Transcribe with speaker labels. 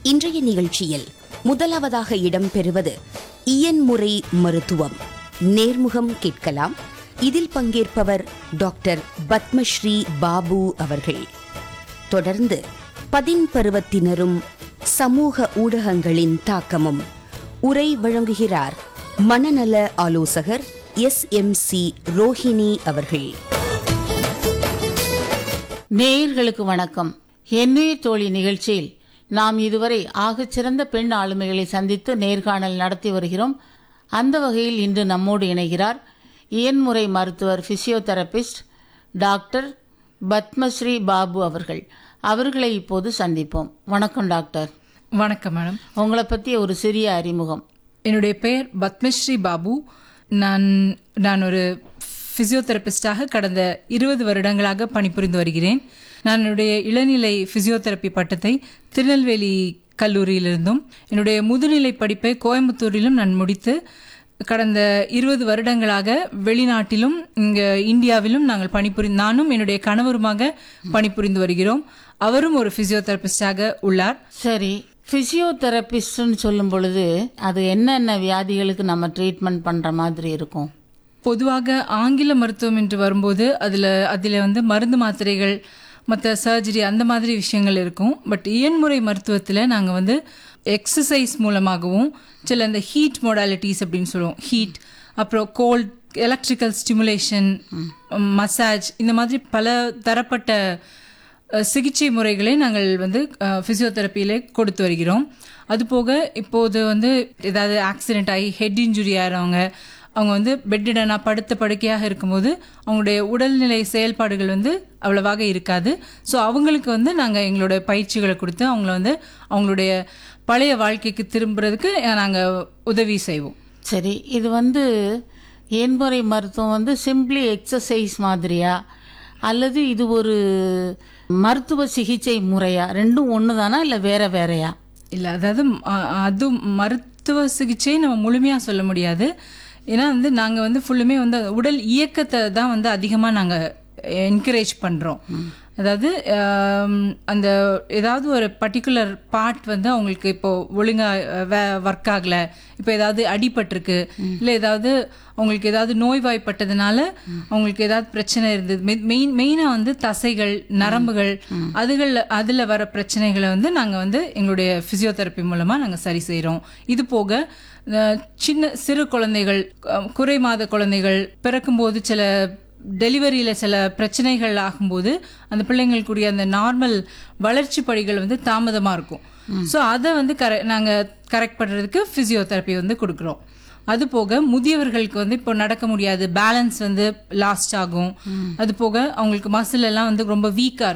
Speaker 1: இன்றைய நிகழ்ச்சியில் முதலாவதாக இடம்பெறுவது இயன்முறை மருத்துவம் நேர்முகம் கேட்கலாம் இதில் பங்கேற்பவர் டாக்டர் பத்மஸ்ரீ பாபு அவர்கள் தொடர்ந்து பதின் பருவத்தினரும் சமூக ஊடகங்களின் தாக்கமும் உரை வழங்குகிறார் மனநல ஆலோசகர் எஸ் எம் சி ரோஹிணி அவர்கள்
Speaker 2: நேயர்களுக்கு வணக்கம் எண்ணுயிர் தோழி நிகழ்ச்சியில் நாம் இதுவரை ஆகச்சிறந்த பெண் ஆளுமைகளை சந்தித்து நேர்காணல் நடத்தி வருகிறோம் அந்த வகையில் இன்று நம்மோடு இணைகிறார் இயன்முறை மருத்துவர் பிசியோதெரபிஸ்ட் டாக்டர் பத்மஸ்ரீ பாபு அவர்கள் அவர்களை இப்போது சந்திப்போம் வணக்கம் டாக்டர்
Speaker 3: வணக்கம் மேடம்
Speaker 2: உங்களை பற்றி ஒரு சிறிய அறிமுகம்
Speaker 3: என்னுடைய பெயர் பத்மஸ்ரீ பாபு நான் நான் ஒரு ஃபிசியோதெரபிஸ்டாக கடந்த இருபது வருடங்களாக பணிபுரிந்து வருகிறேன் நான் என்னுடைய இளநிலை ஃபிசியோதெரப்பி பட்டத்தை திருநெல்வேலி கல்லூரியிலிருந்தும் என்னுடைய முதுநிலை படிப்பை கோயம்புத்தூரிலும் நான் முடித்து கடந்த இருபது வருடங்களாக வெளிநாட்டிலும் இங்கே இந்தியாவிலும் நாங்கள் பணிபுரி நானும் என்னுடைய கணவருமாக பணிபுரிந்து வருகிறோம் அவரும் ஒரு ஃபிசியோதெரபிஸ்டாக உள்ளார்
Speaker 2: சரி ஃபிசியோதெரபிஸ்ட்னு சொல்லும் பொழுது அது என்னென்ன வியாதிகளுக்கு நம்ம ட்ரீட்மெண்ட் பண்ணுற மாதிரி இருக்கும்
Speaker 3: பொதுவாக ஆங்கில மருத்துவம் என்று வரும்போது அதில் அதில் வந்து மருந்து மாத்திரைகள் மற்ற சர்ஜரி அந்த மாதிரி விஷயங்கள் இருக்கும் பட் இயன்முறை மருத்துவத்தில் நாங்கள் வந்து எக்ஸசைஸ் மூலமாகவும் சில இந்த ஹீட் மொடாலிட்டிஸ் அப்படின்னு சொல்லுவோம் ஹீட் அப்புறம் கோல்ட் எலக்ட்ரிக்கல் ஸ்டிமுலேஷன் மசாஜ் இந்த மாதிரி பல தரப்பட்ட அஹ், சிகிச்சை முறைகளை நாங்கள் வந்து ஃபிசியோதெரப்பியிலே கொடுத்து வருகிறோம் அதுபோக இப்போது வந்து ஏதாவது ஆக்சிடென்ட் ஆகி ஹெட் இன்ஜுரி ஆகிறவங்க அவங்க வந்து பெட்டிடனாக படுத்த படுக்கையாக இருக்கும்போது அவங்களுடைய உடல்நிலை செயல்பாடுகள் வந்து அவ்வளவாக இருக்காது ஸோ அவங்களுக்கு வந்து நாங்கள் எங்களோட பயிற்சிகளை கொடுத்து அவங்கள வந்து அவங்களுடைய பழைய வாழ்க்கைக்கு திரும்புறதுக்கு நாங்கள் உதவி செய்வோம்
Speaker 2: சரி இது வந்து எண்முறை மருத்துவம் வந்து சிம்பிளி எக்ஸசைஸ் மாதிரியா அல்லது இது ஒரு மருத்துவ சிகிச்சை முறையா ரெண்டும் ஒன்று தானா இல்லை வேற வேறையா
Speaker 3: இல்லை அதாவது அ- அது மருத்துவ சிகிச்சை நம்ம முழுமையாக சொல்ல முடியாது ஏன்னா வந்து நாங்கள் வந்து ஃபுல்லுமே வந்து உடல் இயக்கத்தை தான் வந்து அதிகமாக நாங்கள் என்கரேஜ் பண்ணுறோம் அதாவது ஆம், அந்த ஏதாவது ஒரு பர்டிகுலர் பார்ட் வந்து அவங்களுக்கு இப்போ ஒழுங்காக ஒர்க் ஆகலை இப்போ ஏதாவது அடிபட்டிருக்கு இல்லை ஏதாவது அவங்களுக்கு ஏதாவது நோய்வாய்ப்பட்டதுனால அவங்களுக்கு ஏதாவது பிரச்சனை இருந்தது மெயின் மெயினாக வந்து தசைகள் நரம்புகள் அதுகள் அதில் வர பிரச்சனைகளை வந்து நாங்கள் வந்து எங்களுடைய ஃபிசியோதெரப்பி மூலமாக நாங்கள் சரி செய்கிறோம் இது போக அஹ், சின்ன சிறு குழந்தைகள் அஹ், குறை மாத குழந்தைகள் பிறக்கும்போது சில டெலிவரியில் சில பிரச்சனைகள் ஆகும்போது அந்த பிள்ளைங்களுக்குரிய அந்த நார்மல் வளர்ச்சி படிகள் வந்து தாமதமாக இருக்கும் ஸோ அதை வந்து கரெ நாங்கள் கரெக்ட் பண்ணுறதுக்கு ஃபிசியோதெரப்பி வந்து கொடுக்குறோம் அது போக முதியவர்களுக்கு வந்து இப்போ நடக்க முடியாது பேலன்ஸ் வந்து லாஸ்ட் ஆகும் அது போக அவங்களுக்கு மசில் எல்லாம் வந்து ரொம்ப வீக்காக இருக்கும்